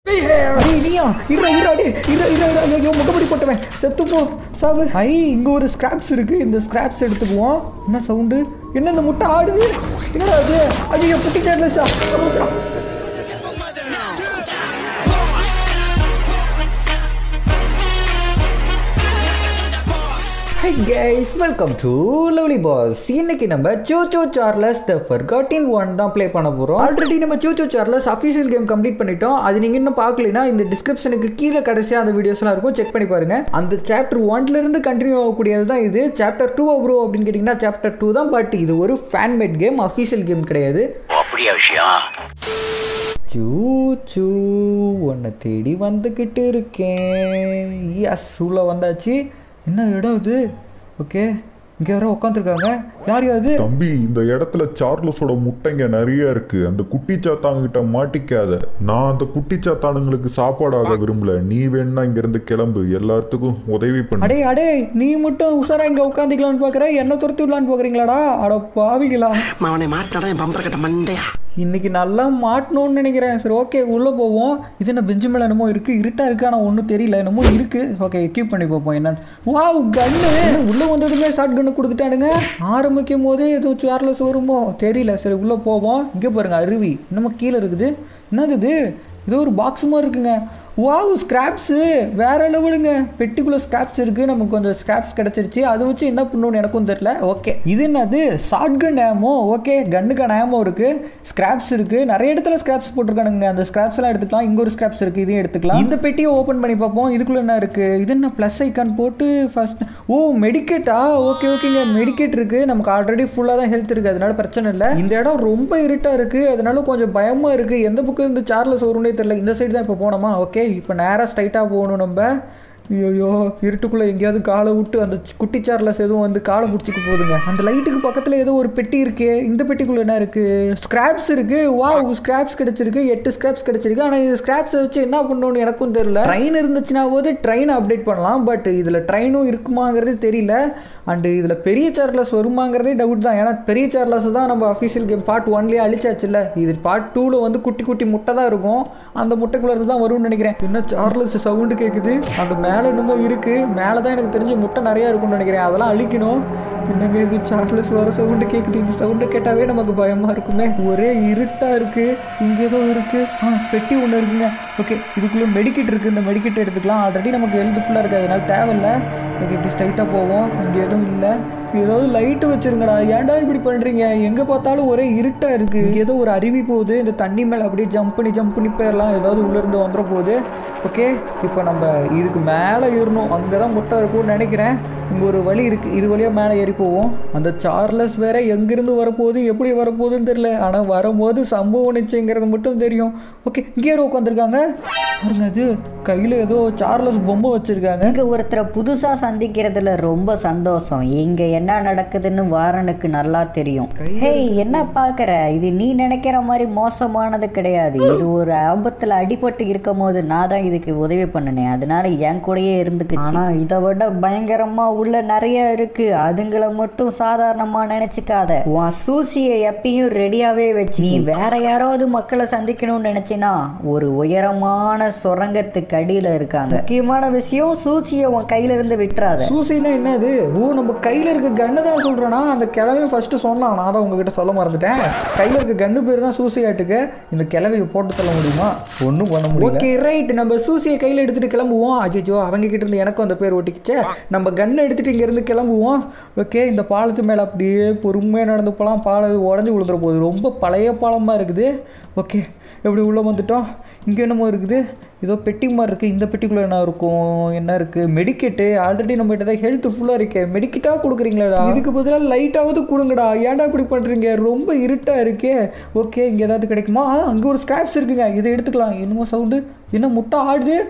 டேய் நீயா இருடா இருடா டேய் இருடா இருடா இருடா ஐயோ முகப்படி போட்டவன் செத்து போ சாவு ஐ இங்க ஒரு ஸ்கிராப்ஸ் இருக்கு இந்த ஸ்கிராப்ஸ் எடுத்துக்குவோம் என்ன சவுண்டு என்ன இந்த முட்டை ஆடுது என்னடா அது ஐயோ புட்டி சேர்ல சா hi guys welcome to lovely boss இன்னைக்கு நம்ம Choo Choo Charles the forgotten one தான் ப்ளே பண்ண போகிறோம் ஆல்ரெடி நம்ம Choo Choo Charles official game complete பண்ணிட்டோம் அது நீங்கள் இன்னும் பார்க்கலனா இந்த டிஸ்கிரிப்ஷனுக்கு கீழே கடைசியாக அந்த வீடியோஸ்லாம் இருக்கும் செக் பண்ணி பாருங்க அந்த சாப்டர் ஒன்லேருந்து கண்டினியூ ஆகக்கூடியது தான் இது சாப்டர் டூ ப்ரோ அப்படின்னு கேட்டிங்கன்னா சாப்டர் டூ தான் பட் இது ஒரு ஃபேன்மேட் கேம் அஃபீஷியல் கேம் கிடையாது அப்படியா விஷயம் சூ சூ உன்னை தேடி வந்துக்கிட்டு இருக்கேன் எஸ் உள்ள வந்தாச்சு என்ன இடம் இது ஓகே இங்கே யாரோ உட்காந்துருக்காங்க யார் அது தம்பி இந்த இடத்துல சார்லஸோட முட்டைங்க நிறைய இருக்கு அந்த குட்டி சாத்தாங்கிட்ட மாட்டிக்காத நான் அந்த குட்டி சாத்தானுங்களுக்கு சாப்பாடாக விரும்பல நீ வேணா இங்க இருந்து கிளம்பு எல்லாத்துக்கும் உதவி பண்ணு அடே அடே நீ மட்டும் உசாரா இங்கே உட்காந்துக்கலான்னு பார்க்குற என்ன துரத்தி விடலான்னு பார்க்குறீங்களாடா அட பாவிங்களா அவனை மாட்டாடா என் பம்பர கட்ட மண்டையா இன்னைக்கு நல்லா மாட்டணும்னு நினைக்கிறேன் சரி ஓகே உள்ளே போவோம் இது என்ன பெஞ்சு மேலே என்னமோ இருக்குது இருட்டாக இருக்குது ஆனால் ஒன்றும் தெரியல என்னமோ இருக்குது ஓகே எக்யூப் பண்ணி பார்ப்போம் என்னன்னு வாவ் கன்னு உள்ளே வந்ததுமே ஷார்ட் கன்னு கொடுத்துட்டானுங்க ஆரம்பிக்கும் போதே எதுவும் சேர்லஸ் வருமோ தெரியல சரி உள்ளே போவோம் இங்கே பாருங்க அருவி இன்னமும் கீழே இருக்குது என்னது இது ஏதோ ஒரு பாக்ஸ் மாதிரி இருக்குங்க வாவ் ஸ்கிராப்ஸு வேற லெவலுங்க பெட்டிக்குள்ளே ஸ்கிராப்ஸ் இருக்குது நமக்கு கொஞ்சம் ஸ்கிராப்ஸ் கிடச்சிருச்சு அதை வச்சு என்ன பண்ணணும்னு எனக்கும் தெரியல ஓகே இது என்னது ஷார்ட் கன் ஆமோ ஓகே கன்னுக்கான ஆமோ இருக்குது ஸ்கிராப்ஸ் இருக்குது நிறைய இடத்துல ஸ்கிராப்ஸ் போட்டிருக்கானுங்க அந்த ஸ்கிராப்ஸ் எல்லாம் எடுத்துக்கலாம் இங்கே ஒரு ஸ்கிராப்ஸ் இருக்குது இதையும் எடுத்துக்கலாம் இந்த பெட்டியை ஓப்பன் பண்ணி பார்ப்போம் இதுக்குள்ளே என்ன இருக்குது இது என்ன ப்ளஸ் ஐக்கான் போட்டு ஃபர்ஸ்ட் ஓ மெடிக்கேட்டா ஓகே ஓகேங்க மெடிக்கேட் இருக்குது நமக்கு ஆல்ரெடி ஃபுல்லாக தான் ஹெல்த் இருக்குது அதனால பிரச்சனை இல்லை இந்த இடம் ரொம்ப இருட்டாக இருக்குது அதனால கொஞ்சம் பயமாக இருக்குது எந்த பக்கம் இந்த சார்லஸ் வரும்னே தெரியல இந்த சைடு தான் இப்போ போனோமா ஓகே இப்போ நேராக ஸ்ட்ரைட்டாக போகணும் நம்ம ஐயோ இருட்டுக்குள்ளே எங்கேயாவது காலை விட்டு அந்த சி- குட்டி சார்லஸ் எதுவும் வந்து காலை பிடிச்சிக்க போகுதுங்க அந்த லைட்டுக்கு பக்கத்தில் ஏதோ ஒரு பெட்டி இருக்கே இந்த பெட்டிக்குள்ளே என்ன இருக்குது ஸ்கிராப்ஸ் இருக்குது வா ஸ்கிராப்ஸ் கிடச்சிருக்கு எட்டு ஸ்கிராப்ஸ் கிடச்சிருக்கு ஆனால் இந்த ஸ்கிராப்ஸை வச்சு என்ன பண்ணணும்னு எனக்கும் தெரியல ட்ரெயின் இருந்துச்சுன்னா போது ட்ரெயினை அப்டேட் பண்ணலாம் பட் இதில் ட்ரெயினும் இருக்குமாங்கிறது தெரியல அண்டு இதில் பெரிய சார்லஸ் வருமாங்கிறதே டவுட் தான் ஏன்னா பெரிய சார்லஸ் தான் நம்ம அஃபிஷியல் கேம் பார்ட் ஒன்லேயே அழிச்சாச்சுல்ல இது பார்ட் டூவில் வந்து குட்டி குட்டி முட்டை தான் இருக்கும் அந்த முட்டைக்குள்ள இருந்து தான் வரும்னு நினைக்கிறேன் என்ன சார்லஸ் சவுண்டு கேட்குது அங்கே மேலே என்னமோ இருக்குது மேலே தான் எனக்கு தெரிஞ்ச முட்டை நிறையா இருக்கும்னு நினைக்கிறேன் அதெல்லாம் அழிக்கணும் என்னங்க இது சார்லஸ் வர சவுண்டு கேட்குது இந்த சவுண்டு கேட்டாவே நமக்கு பயமாக இருக்குமே ஒரே இருட்டாக இருக்குது இங்கே ஏதோ இருக்குது ஆ பெட்டி ஒன்று இருக்குங்க ஓகே இதுக்குள்ளே மெடிக்கெட் இருக்குது இந்த மெடிக்கெட் எடுத்துக்கலாம் ஆல்ரெடி நமக்கு ஹெல்த் ஃபுல்லாக இருக்குது அதனால தேவையில்லை ஓகே இப்படி ஸ்ட்ரைட்டாக போவோம் இங்கே எதுவும் இல்லை ஏதாவது லைட்டு வச்சிருங்கடா ஏன்டா இப்படி பண்ணுறீங்க எங்கே பார்த்தாலும் ஒரே இருட்டாக இருக்குது இங்கே ஏதோ ஒரு அருவி போகுது இந்த தண்ணி மேலே அப்படியே ஜம்ப் பண்ணி ஜம்ப் பண்ணி போயிடலாம் ஏதாவது உள்ளேருந்து வந்துட போகுது ஓகே இப்போ நம்ம இதுக்கு மேலே ஏறணும் அங்கே தான் முட்டை இருக்கும்னு நினைக்கிறேன் இங்கே ஒரு வழி இருக்குது இது வழியாக மேலே ஏறி போவோம் அந்த சார்லஸ் வேற எங்கேருந்து வரப்போகுது எப்படி வரப்போகுதுன்னு தெரியல ஆனால் வரும்போது சம்பவம் நிச்சயங்கிறது மட்டும் தெரியும் ஓகே இங்கே யாரோ உட்காந்துருக்காங்க பாருங்க அது கையில் ஏதோ சார்லஸ் பொம்மை வச்சுருக்காங்க இங்க ஒருத்தரை புதுசா சந்திக்கிறதுல ரொம்ப சந்தோஷம் இங்க என்ன நடக்குதுன்னு வாரனுக்கு நல்லா தெரியும் ஹேய் என்ன பாக்குற இது நீ நினைக்கிற மாதிரி மோசமானது கிடையாது இது ஒரு ஆபத்துல அடிபட்டு இருக்கும் போது நான் தான் இதுக்கு உதவி பண்ணினேன் அதனால என் கூடயே இருந்துக்குச்சு ஆனா இதை விட பயங்கரமா உள்ள நிறைய இருக்கு அதுங்களை மட்டும் சாதாரணமா நினைச்சுக்காத உன் சூசியை எப்பயும் ரெடியாவே வச்சு நீ வேற யாராவது மக்களை சந்திக்கணும்னு நினைச்சினா ஒரு உயரமான சுரங்கத்துக்கு அடியில இருக்காங்க முக்கியமான விஷயம் சூசியை உன் கையில இருந்து விட்டுறாத சூசைனா என்ன இது ஓ நம்ம கையில் இருக்க கன்னு தான் சொல்கிறேன்னா அந்த கிழவி ஃபஸ்ட்டு சொன்னான் நான் தான் உங்ககிட்ட சொல்ல மறந்துட்டேன் கையில் இருக்க கன்னு பேர் தான் சூசையாட்டுக்கு இந்த கிழவியை போட்டு தள்ள முடியுமா ஒன்றும் பண்ண முடியும் ஓகே ரைட் நம்ம சூசியை கையில் எடுத்துகிட்டு கிளம்புவோம் அஜிஜோ அவங்க கிட்ட இருந்து எனக்கும் அந்த பேர் ஒட்டிக்கிச்சே நம்ம கன்னை எடுத்துகிட்டு இங்கேருந்து கிளம்புவோம் ஓகே இந்த பாலத்து மேலே அப்படியே பொறுமையாக நடந்து போகலாம் பாலம் உடஞ்சி விழுந்துற போகுது ரொம்ப பழைய பாலமாக இருக்குது ஓகே எப்படி உள்ளே வந்துட்டோம் இங்கே என்னமோ இருக்குது ஏதோ பெட்டி மாதிரி இருக்குது இந்த பெட்டிக்குள்ளே என்ன இருக்கும் என்ன இருக்குது மெடிக்கெட்டு ஆல்ரெடி நம்ம கிட்ட தான் ஹெல்த் ஃபுல்லாக இருக்கே மெடிக்கெட்டாக கொடுக்குறீங்களாடா இதுக்கு பதிலாக லைட்டாவது கொடுங்கடா ஏன்டா இப்படி பண்ணுறீங்க ரொம்ப இருட்டாக இருக்கே ஓகே இங்கே ஏதாவது கிடைக்குமா அங்கே ஒரு ஸ்கிராப்ஸ் இருக்குங்க இதை எடுத்துக்கலாம் என்னமோ சவுண்டு என்ன முட்டை ஆடுது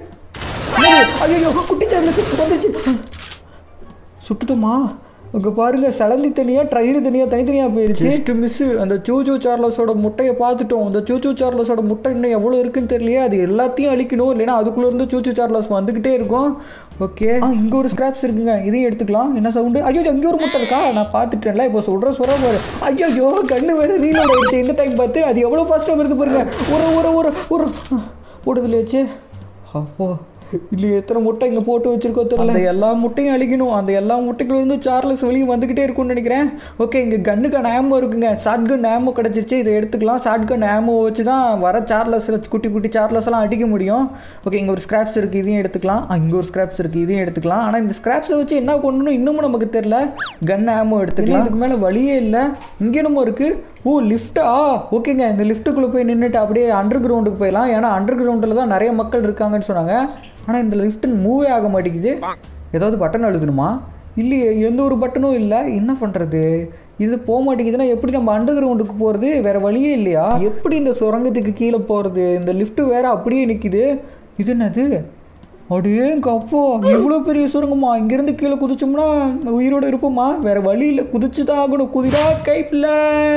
ஐயோ குட்டி சேர்ந்து வந்துச்சு சுட்டுட்டோமா அங்கே பாருங்க சலந்தி தனியாக ட்ரெயின் தனியாக தனித்தனியாக போயிருச்சு ஜஸ்ட் மிஸ் அந்த சூச்சூ சார்லஸோட முட்டையை பார்த்துட்டோம் அந்த சூச்சூ சார்லஸோட முட்டை இன்னும் எவ்வளோ இருக்குன்னு தெரியலையே அது எல்லாத்தையும் அழிக்கணும் இல்லைன்னா அதுக்குள்ளே இருந்து சூச்சூ சார்லஸ் வந்துக்கிட்டே இருக்கும் ஓகே ஆ இங்கே ஒரு ஸ்கிராப்ஸ் இருக்குங்க இதையும் எடுத்துக்கலாம் என்ன சவுண்டு ஐயோ அங்கே ஒரு முட்டை இருக்கா நான் பார்த்துட்டேன்ல இப்போ சொல்கிற சொல்கிற பாரு ஐயோ கண்ணு வேறு ரீலோட் ஆயிடுச்சு இந்த டைம் பார்த்து அது எவ்வளோ ஃபாஸ்ட்டாக வருது பாருங்க ஒரு ஒரு ஒரு ஒரு போடுதுலையாச்சு அப்போ இல்லை எத்தனை முட்டை இங்கே போட்டு வச்சிருக்கோம் தெரியல அந்த எல்லா முட்டையும் அழிக்கணும் அந்த எல்லா முட்டைகளிலிருந்து சார்லஸ் வெளியே வந்துக்கிட்டே இருக்கும்னு நினைக்கிறேன் ஓகே இங்கே கன்னுக்கான ஆமோ இருக்குங்க ஷார்ட் கன் ஆமோ கிடச்சிருச்சு இதை எடுத்துக்கலாம் ஷார்ட் கன் ஆமோ வச்சு தான் வர சார்லஸ் குட்டி குட்டி சார்லஸ் எல்லாம் அடிக்க முடியும் ஓகே இங்கே ஒரு ஸ்கிராப்ஸ் இருக்குது இதையும் எடுத்துக்கலாம் இங்கே ஒரு ஸ்கிராப்ஸ் இருக்குது இதையும் எடுத்துக்கலாம் ஆனால் இந்த ஸ்கிராப்ஸை வச்சு என்ன பண்ணணும் இன்னமும் நமக்கு தெரில கன் ஆமோ எடுத்துக்கலாம் இதுக்கு மேலே வழியே இல்லை இங்கே என்னமோ இருக்குது ஓ லிஃப்ட்டா ஓகேங்க இந்த லிஃப்ட்டுக்குள்ளே போய் நின்றுட்டு அப்படியே அண்டர் கிரவுண்டுக்கு போயிடலாம் ஏன்னா அண்டர் கிரவுண்டில் தான் நிறைய மக்கள் இருக்காங்கன்னு சொன்னாங்க ஆனால் இந்த லிஃப்ட் மூவே ஆக மாட்டேங்குது ஏதாவது பட்டன் அழுதணுமா இல்லையே எந்த ஒரு பட்டனும் இல்லை என்ன பண்ணுறது இது போக மாட்டேங்குதுன்னா எப்படி நம்ம அண்டர் கிரவுண்டுக்கு போகிறது வேறு வழியே இல்லையா எப்படி இந்த சுரங்கத்துக்கு கீழே போகிறது இந்த லிஃப்ட் வேற அப்படியே நிற்கிது இது என்னது அடேங்க அப்போ இவ்வளோ பெரிய சுரங்கம்மா இங்கேருந்து கீழே குதிச்சோம்னா உயிரோடு இருப்போமா வேற வழியில் குதிச்சு தான் ஆகணும் குதிரா கைப்பில்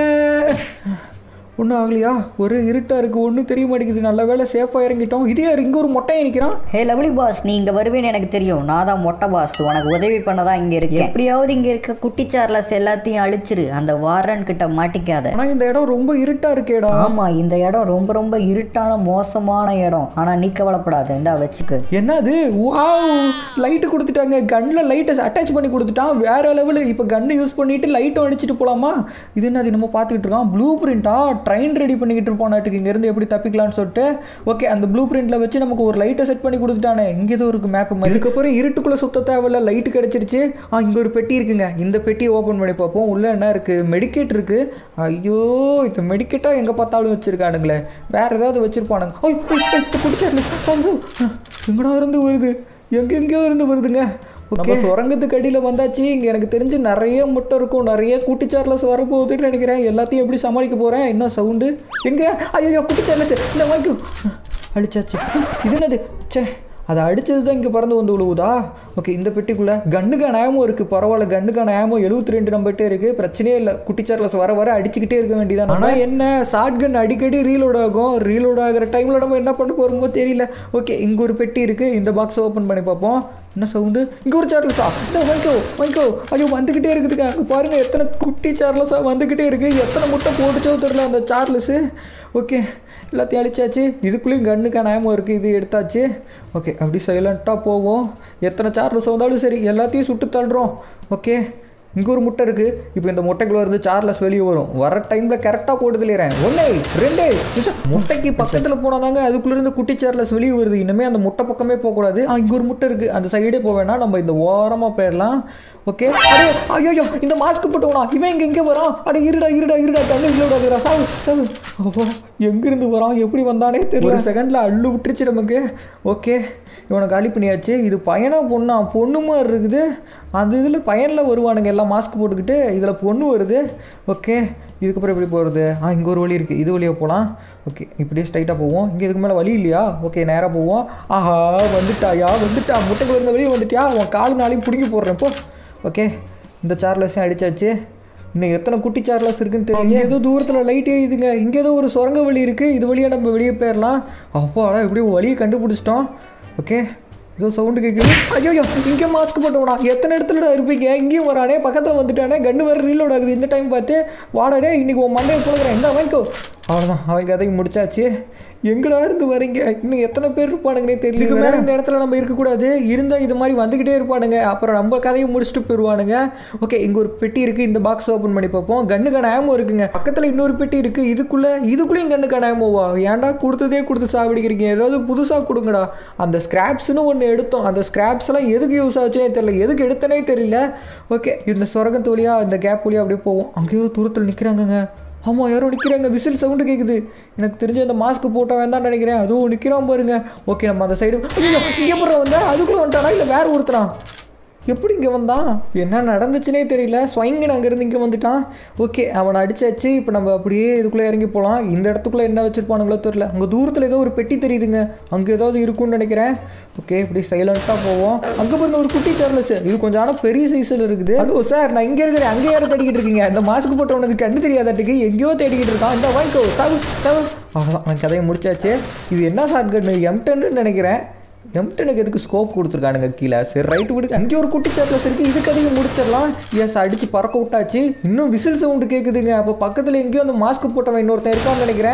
ஒன்றும் ஆகலையா ஒரு இருட்டாக இருக்குது ஒன்றும் தெரிய மாட்டேங்குது நல்ல வேலை சேஃபாக இறங்கிட்டோம் இதே யார் இங்கே ஒரு மொட்டையை நிற்கிறான் ஹே லவ்லி பாஸ் நீ இங்கே வருவேன்னு எனக்கு தெரியும் நான் தான் மொட்டை பாஸ் உனக்கு உதவி பண்ண தான் இங்கே இருக்கேன் எப்படியாவது இங்கே இருக்க குட்டி சார்லஸ் எல்லாத்தையும் அழிச்சிரு அந்த வாரன் கிட்ட மாட்டிக்காத ஆனால் இந்த இடம் ரொம்ப இருட்டாக இருக்கேடா ஆமா இந்த இடம் ரொம்ப ரொம்ப இருட்டான மோசமான இடம் ஆனா நீ கவலைப்படாத இந்தா வச்சுக்க என்னது வாவ் லைட்டு கொடுத்துட்டாங்க கன்னில் லைட்டை அட்டாச் பண்ணி கொடுத்துட்டான் வேற லெவலு இப்போ கன்னு யூஸ் பண்ணிட்டு லைட்டும் அடிச்சுட்டு போகலாமா இது என்னது நம்ம பார்த்துக்கிட்டு இருக்கோம் ப்ளூ பிரிண்டா ட்ரெயின் ரெடி பண்ணிக்கிட்டு இருப்போம் நாட்டுக்கு இங்கேருந்து எப்படி தப்பிக்கலாம்னு சொல்லிட்டு ஓகே அந்த ப்ளூ பிரிண்டில் வச்சு நமக்கு ஒரு லைட்டை செட் பண்ணி கொடுத்துட்டானே இங்கே ஏதோ இருக்கு மேப் மாதிரி இதுக்கப்புறம் இருட்டுக்குள்ளே சுத்த தேவையில்ல லைட்டு கிடச்சிருச்சு ஆ இங்கே ஒரு பெட்டி இருக்குங்க இந்த பெட்டியை ஓப்பன் பண்ணி பார்ப்போம் உள்ளே என்ன இருக்குது மெடிக்கேட் இருக்குது ஐயோ இந்த மெடிக்கேட்டாக எங்கே பார்த்தாலும் வச்சுருக்கானுங்களே வேறு ஏதாவது வச்சுருப்பானுங்க ஓய் குடிச்சாரு சாமி எங்கடா இருந்து வருது எங்கெங்கேயோ இருந்து வருதுங்க நம்ம சுரங்கத்துக்கு அடியில் வந்தாச்சு இங்கே எனக்கு தெரிஞ்சு நிறைய முட்டை இருக்கும் நிறைய குட்டிச்சார்லஸ் வரப்போகுதுன்னு நினைக்கிறேன் எல்லாத்தையும் எப்படி சமாளிக்க போகிறேன் என்ன சவுண்டு எங்கே ஐயோ குட்டிச்சார்லஸ் இந்த வாங்கிக்கோ அழிச்சாச்சு இது என்னது ச்சே அதை அடிச்சது தான் இங்கே பறந்து வந்து விழுவுதா ஓகே இந்த பெட்டிக்குள்ளே கன்னுக்கான ஆமோ இருக்குது பரவாயில்ல கன்னுக்கான ஆமோ எழுபத்தி ரெண்டு நம்பர்கிட்டே இருக்குது பிரச்சனையே இல்லை குட்டிச்சார்லஸ் வர வர அடிச்சுக்கிட்டே இருக்க வேண்டியதான் ஆனால் என்ன ஷார்ட் கன் அடிக்கடி ரீலோட் ஆகும் ரீலோட் ஆகிற டைமில் நம்ம என்ன பண்ண போகிறோமோ தெரியல ஓகே இங்கே ஒரு பெட்டி இருக்குது இந்த பாக்ஸை ஓப்பன் பண்ணி பார்ப்போம் என்ன சவுண்டு இங்கே ஒரு சார்லஸா இந்த வைக்கோ வைக்கோ ஐயோ வந்துக்கிட்டே இருக்குதுங்க அங்கே பாருங்கள் எத்தனை குட்டி சார்லஸாக வந்துக்கிட்டே இருக்குது எத்தனை முட்டை போட்டுச்சோ தெரில அந்த சார்லஸு ஓகே எல்லாத்தையும் அழிச்சாச்சு இதுக்குள்ளேயும் கண்ணுக்கான ஆமோ இருக்குது இது எடுத்தாச்சு ஓகே அப்படி சைலண்ட்டாக போவோம் எத்தனை சார்லஸ் வந்தாலும் சரி எல்லாத்தையும் சுட்டு தள்ளுறோம் ஓகே இங்கே ஒரு முட்டை இருக்குது இப்போ இந்த முட்டைக்குள்ள இருந்து சார்லஸ் வெளியே வரும் வர டைமில் கரெக்டாக போட்டு தெளிறேன் ஒன்று ரெண்டு நிமிஷம். முட்டைக்கு பக்கத்தில் போனாதாங்க அதுக்குள்ளேருந்து குட்டி சார்லஸ் வெளியே வருது இனிமேல் அந்த முட்டை பக்கமே போகக்கூடாது ஆ இங்கே ஒரு முட்டை இருக்குது அந்த சைடே போக வேணாம் நம்ம இந்த ஓரமாக போயிடலாம் ஓகே அடே ஐயோ இந்த மாஸ்க் போட்டவனா இவன் இங்கே எங்கே வரான் அட இருடா இருடா இருடா கண்ணு இல்லை விடாதுடா சாவு சாவு அப்போ எங்கேருந்து வரான் எப்படி வந்தானே தெரியல ஒரு செகண்டில் அள்ளு விட்டுருச்சு நமக்கு ஓகே இவனை காலி பண்ணியாச்சு இது பையனா பொண்ணா பொண்ணு மாதிரி இருக்குது அந்த இதில் பையனில் வருவானுங்க எல்லாம் மாஸ்க் போட்டுக்கிட்டு இதில் பொண்ணு வருது ஓகே இதுக்கப்புறம் எப்படி போகிறது ஆ இங்கே ஒரு வழி இருக்குது இது வழியாக போகலாம் ஓகே இப்படியே ஸ்ட்ரைட்டாக போவோம் இங்கே இதுக்கு மேலே வழி இல்லையா ஓகே நேராக போவோம் ஆஹா வந்துட்டாயா வந்துட்டா முட்டைக்கு இருந்த வழியே வந்துட்டியா உன் காலு நாளையும் பிடுங்கி போடுறேன் இப்போ ஓகே இந்த சார்லஸையும் அடிச்சாச்சு இன்னும் எத்தனை குட்டி சார்லஸ் இருக்குன்னு தெரியல ஏதோ தூரத்தில் லைட் எரியுதுங்க இங்கே ஏதோ ஒரு சுரங்க வழி இருக்குது இது வழியாக நம்ம வெளியே போயிடலாம் அப்பாடா எப்படியும் வழியை கண்டுபிடிச்சிட்டோம் ஓகே ஏதோ சவுண்டு கேட்குது ஐயோ இங்கே மாஸ்க் போட்டோம்னா எத்தனை இடத்துல இருப்பீங்க இங்கேயும் வரானே பக்கத்தில் வந்துட்டானே கன்று வேறு ரீலோட் ஆகுது இந்த டைம் பார்த்து வாடாடே இன்னைக்கு உன் மண்டையை புழுகிறேன் இந்த வாங்கிக்கோ அவ்வளோதான் அவங்க கதைக்கு முடிச்சாச்சு எங்கடா இருந்து வரீங்க இன்னும் எத்தனை பேர் இருப்பானுங்கன்னே தெரியல இதுக்கு மேலே இந்த இடத்துல நம்ம இருக்கக்கூடாது இருந்தால் இது மாதிரி வந்துக்கிட்டே இருப்பானுங்க அப்புறம் நம்ம கதையை முடிச்சுட்டு போயிடுவானுங்க ஓகே இங்கே ஒரு பெட்டி இருக்குது இந்த பாக்ஸ் ஓப்பன் பண்ணி பார்ப்போம் கண்ணுக்கான ஆமோ இருக்குங்க பக்கத்தில் இன்னொரு பெட்டி இருக்குது இதுக்குள்ளே இதுக்குள்ளேயும் கண்ணுக்கான ஆமோவா ஏன்டா கொடுத்ததே கொடுத்து சாப்பிடிக்கிறீங்க ஏதாவது புதுசாக கொடுங்கடா அந்த ஸ்கிராப்ஸ்னு ஒன்று எடுத்தோம் அந்த ஸ்கிராப்ஸ் எல்லாம் எதுக்கு யூஸ் ஆச்சுனே தெரியல எதுக்கு எடுத்தனே தெரியல ஓகே இந்த சுரங்கத்து வழியாக இந்த கேப் வழியாக அப்படியே போவோம் அங்கேயோ ஒரு தூரத்தில் நிற்கிறாங்கங்க ஆமாம் யாரோ நிற்கிறாங்க விசில் சவுண்டு கேட்குது எனக்கு தெரிஞ்ச அந்த மாஸ்க் போட்டவன் தான் நினைக்கிறேன் அதுவும் நிற்கிறான் பாருங்க ஓகே நம்ம அந்த சைடு ஐயோ இங்கே போடுற வந்தா அதுக்குள்ளே வந்துட்டானா இல்லை வேற ஒருத்தனா எப்படி இங்கே வந்தான் என்ன நடந்துச்சுனே தெரியல ஸ்வைங்கன் அங்கேருந்து இங்கே வந்துட்டான் ஓகே அவனை அடிச்சாச்சு இப்போ நம்ம அப்படியே இதுக்குள்ளே இறங்கி போகலாம் இந்த இடத்துக்குள்ளே என்ன வச்சுருப்பானுங்களோ தெரியல அங்கே தூரத்தில் ஏதோ ஒரு பெட்டி தெரியுதுங்க அங்கே ஏதாவது இருக்கும்னு நினைக்கிறேன் ஓகே இப்படி சைலண்ட்டாக போவோம் அங்கே பாருங்க ஒரு குட்டி சார்லஸ் இது கொஞ்சம் ஆனால் பெரிய சைஸில் இருக்குது ஹலோ சார் நான் இங்கே இருக்கிறேன் அங்கே யாரும் தேடிக்கிட்டு இருக்கீங்க இந்த மாஸ்க் போட்டவனுக்கு கண்டு தெரியாதாட்டுக்கு எங்கேயோ தேடிக்கிட்டு இருக்கான் இந்த வாங்கிக்கோ சாவு சாவு அவ்வளோதான் அவன் கதையை முடிச்சாச்சு இது என்ன ஷார்ட் கன்னு எம்டன்னு நினைக்கிறேன் எம்டனுக்கு எதுக்கு ஸ்கோப் கொடுத்துருக்கானுங்க கீழே சரி ரைட்டு விடுங்க அங்கே ஒரு குட்டி சார்லஸ் இருக்குது இதுக்கு அதையும் முடிச்சிடலாம் எஸ் அடித்து பறக்க விட்டாச்சு இன்னும் விசில் சவுண்டு கேட்குதுங்க அப்போ பக்கத்தில் எங்கேயோ அந்த மாஸ்க் போட்டவன் இன்னொருத்தன் இருக்கான்னு நினைக்கிறேன்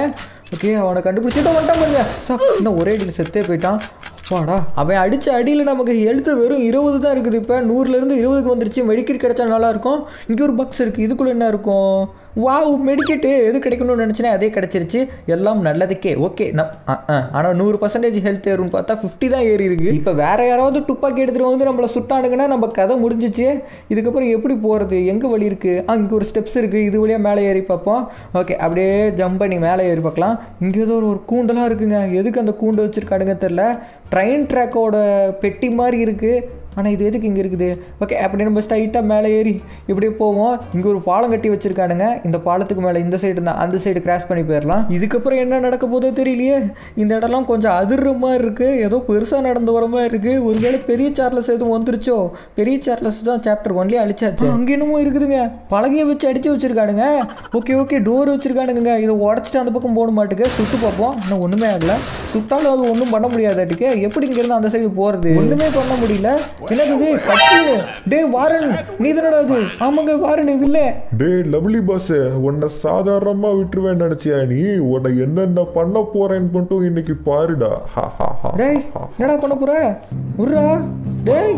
ஓகே அவனை கண்டுபிடிச்சி தான் வந்துட்டான் பாருங்க சா இன்னும் ஒரே அடியில் செத்தே போயிட்டான் வாடா அவன் அடித்த அடியில் நமக்கு ஹெல்த்து வெறும் இருபது தான் இருக்குது இப்போ நூறுலேருந்து இருபதுக்கு வந்துருச்சு மெடிக்கெட் கிடைச்சா நல்லா இருக்கும் இங்கே ஒரு பாக்ஸ் இருக்குது இதுக்குள்ளே என்ன இருக்கும் வாவ் மெடிக்கெட்டு எது கிடைக்கணும்னு நினச்சினேன் அதே கிடச்சிருச்சு எல்லாம் நல்லதுக்கே ஓகே நம் ஆனால் நூறு பர்சன்டேஜ் ஹெல்த் ஏறும்னு பார்த்தா ஃபிஃப்டி தான் ஏறி இருக்கு இப்போ வேற யாராவது துப்பாக்கி எடுத்துகிட்டு வந்து நம்மளை சுட்டானுங்கன்னா நம்ம கதை முடிஞ்சிச்சு இதுக்கப்புறம் எப்படி போகிறது எங்கே வழி இருக்குது ஆ இங்கே ஒரு ஸ்டெப்ஸ் இருக்குது இது வழியாக மேலே ஏறி பார்ப்போம் ஓகே அப்படியே ஜம்ப் பண்ணி மேலே ஏறி பார்க்கலாம் இங்கே ஏதோ ஒரு கூண்டெல்லாம் இருக்குங்க எதுக்கு அந்த கூண்டு வச்சுருக்கானுங்க தெரில ட்ரெயின் ட்ராக்கோட பெட்டி மாதிரி இருக்குது ஆனால் இது எதுக்கு இங்கே இருக்குது ஓகே அப்படி நம்ம ஸ்ட்ரைட்டாக மேலே ஏறி இப்படியே போவோம் இங்கே ஒரு பாலம் கட்டி வச்சுருக்கானுங்க இந்த பாலத்துக்கு மேலே இந்த சைடு தான் அந்த சைடு கிராஸ் பண்ணி போயிடலாம் இதுக்கப்புறம் என்ன நடக்க போதோ தெரியலையே இந்த இடம்லாம் கொஞ்சம் அதிர்ற மாதிரி இருக்குது ஏதோ பெருசாக நடந்து வர மாதிரி இருக்குது ஒருவேளை பெரிய சார்லஸ் எதுவும் வந்துருச்சோ பெரிய சார்லஸ் தான் சாப்டர் ஒன்லேயே அழிச்சாச்சு அங்கே என்னமோ இருக்குதுங்க பலகையை வச்சு அடித்து வச்சுருக்கானுங்க ஓகே ஓகே டோர் வச்சுருக்கானுங்க இதை உடச்சிட்டு அந்த பக்கம் போட மாட்டுக்கு சுட்டு பார்ப்போம் இன்னும் ஒன்றுமே ஆகலை சுட்டாலும் அது ஒன்றும் பண்ண முடியாதாட்டுக்கு எப்படி இங்கேருந்து அந்த சைடு போகிறது ஒன்றுமே பண்ண முடியல என்னது இது கட்சின்னு டே வாரன் நீ தானடா அது ஆமாங்க வாரன் இல்லை டேய் லவ்லி பாஸ் உன்னை சாதாரணமா விட்டுருவேன் நினைச்சியா நீ உன்னை என்னென்ன பண்ண போறேன்னு மட்டும் இன்னைக்கு பாருடா ஹா, ஹா, ஹா, டேய் ஹா. என்னடா பண்ண போற உர்ரா டேய்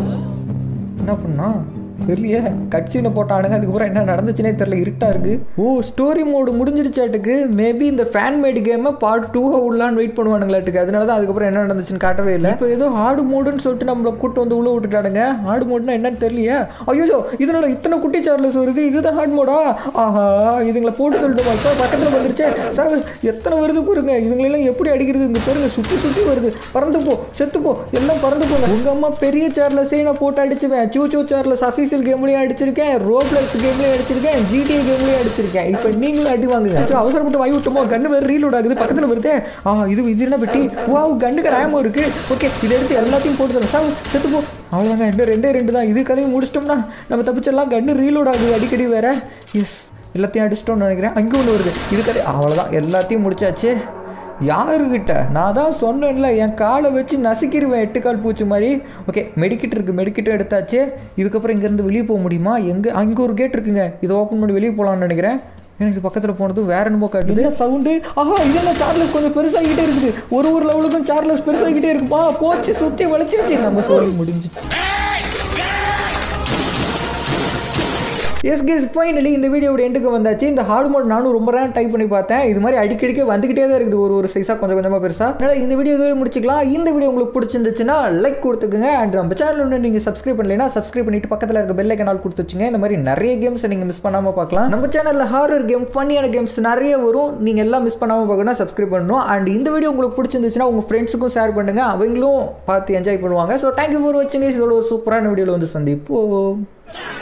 என்ன பண்ணா தெரியலையே கட்சின்னு போட்டானுங்க அதுக்கப்புறம் என்ன நடந்துச்சுனே தெரியல இருட்டா இருக்கு ஓ ஸ்டோரி மோடு முடிஞ்சிருச்சாட்டுக்கு மேபி இந்த ஃபேன் மேடு கேமை பார்ட் டூவை விடலான்னு வெயிட் பண்ணுவானுங்களாட்டுக்கு அதனால தான் அதுக்கப்புறம் என்ன நடந்துச்சுன்னு காட்டவே இல்லை இப்போ ஏதோ ஆடு மோடுன்னு சொல்லிட்டு நம்மளை கூட்டு வந்து உள்ள விட்டுட்டானுங்க ஆடு மோடுனா என்னன்னு தெரியலையே ஐயோ இதனால இத்தனை குட்டி சார்லஸ் வருது இதுதான் ஹார்ட் மோடா ஆஹா இதுங்களை போட்டு சொல்லிட்டு பார்த்தா பக்கத்தில் வந்துருச்சே சார் எத்தனை வருது பாருங்க இதுங்களெல்லாம் எப்படி அடிக்கிறது இங்கே பாருங்க சுற்றி சுற்றி வருது பறந்து போ செத்து போ எல்லாம் பறந்து போங்க உங்கள் அம்மா பெரிய சேர்லஸே நான் போட்டு அடிச்சுவேன் சூ சூ சேர்லஸ் அஃபீஷியல் கேம்லேயும் அடிச்சிருக்கேன் ரோப்ளக்ஸ் கேம்லேயும் அடிச்சிருக்கேன் ஜிடிஏ கேம்லேயும் அடிச்சிருக்கேன் இப்போ நீங்களும் அடி வாங்குங்க சோ, அவசரப்பட்டு வாங்கி விட்டுமோ கண்ணு வேறு ரீலோட் ஆகுது பக்கத்தில் வருதே ஆ இது இது என்ன பெட்டி வாவ் கண்ணுக்கு ரேமோ இருக்கு ஓகே இதை எடுத்து எல்லாத்தையும் போட்டு தரேன் சார் செத்து போ அவ்வளோதாங்க இன்னும் ரெண்டே ரெண்டு தான் இது கதையும் முடிச்சிட்டோம்னா நம்ம தப்பிச்சிடலாம் கண்ணு ரீலோட் ஆகுது அடிக்கடி வேற எஸ் எல்லாத்தையும் அடிச்சிட்டோம்னு நினைக்கிறேன் அங்கே ஒன்று வருது இது கதை அவ்வளோதான் எல்லாத்தையும் முடிச்சாச்சு யாருக்கிட்ட நான் தான் சொன்னேன்ல என் காலை வச்சு நசுக்கிடுவேன் எட்டு கால் பூச்சி மாதிரி ஓகே மெடிக்கிட் இருக்குது மெடிக்கிட்டும் எடுத்தாச்சு இதுக்கப்புறம் இங்கேருந்து வெளியே போக முடியுமா எங்கே அங்கே ஒரு கேட் இருக்குங்க இதை ஓப்பன் பண்ணி வெளியே போகலான்னு நினைக்கிறேன் எனக்கு பக்கத்தில் போனது வேற என்னமோ காட்டுது என்ன சவுண்டு ஆஹா இதெல்லாம் சார்லஸ் கொஞ்சம் பெருசாகிட்டே இருக்குது ஒரு ஒரு லெவலுக்கும் சார்லஸ் பெருசாகிட்டே இருக்குப்பா போச்சு சுற்றி வளைச்சிருச்சு நம்ம சொல்லி முடிஞ்சிச்சு எஸ் கேஸ் ஃபைனலி இந்த வீடியோட எண்டுக்கு வந்தாச்சு இந்த ஹார்ட் மோட் நானும் ரொம்ப நேரம் டைப் பண்ணி பார்த்தேன் இது மாதிரி அடிக்கடிக்க வந்துகிட்டே தான் இருக்குது ஒரு ஒரு சைஸாக கொஞ்சம் கொஞ்சமாக பெருசாக அதனால் இந்த வீடியோ இதுவரை முடிச்சுக்கலாம் இந்த வீடியோ உங்களுக்கு பிடிச்சிருந்துச்சுன்னா லைக் கொடுத்துக்குங்க அண்ட் நம்ம சேனல் ஒன்று நீங்கள் சப்ஸ்கிரைப் பண்ணலைன்னா சப்ஸ்கிரைப் பண்ணிட்டு பக்கத்தில் இருக்க பெல் ஐக்கனால் கொடுத்து வச்சுங்க இந்த மாதிரி நிறைய கேம்ஸ் நீங்கள் மிஸ் பண்ணாமல் பார்க்கலாம் நம்ம சேனலில் ஹாரர் கேம் ஃபன்னியான கேம்ஸ் நிறைய வரும் நீங்கள் எல்லாம் மிஸ் பண்ணாமல் பார்க்கணும் சப்ஸ்கிரைப் பண்ணணும் அண்ட் இந்த வீடியோ உங்களுக்கு பிடிச்சிருந்துச்சுன்னா உங்கள் ஃப்ரெண்ட்ஸுக்கும் ஷேர் பண்ணுங்க அவங்களும் பார்த்து என்ஜாய் பண்ணுவாங்க ஸோ தேங்க்யூ ஃபார் வாட்சிங் இதோட ஒரு சூப்பரான வீடியோவில் வந்து சந்திப்போம்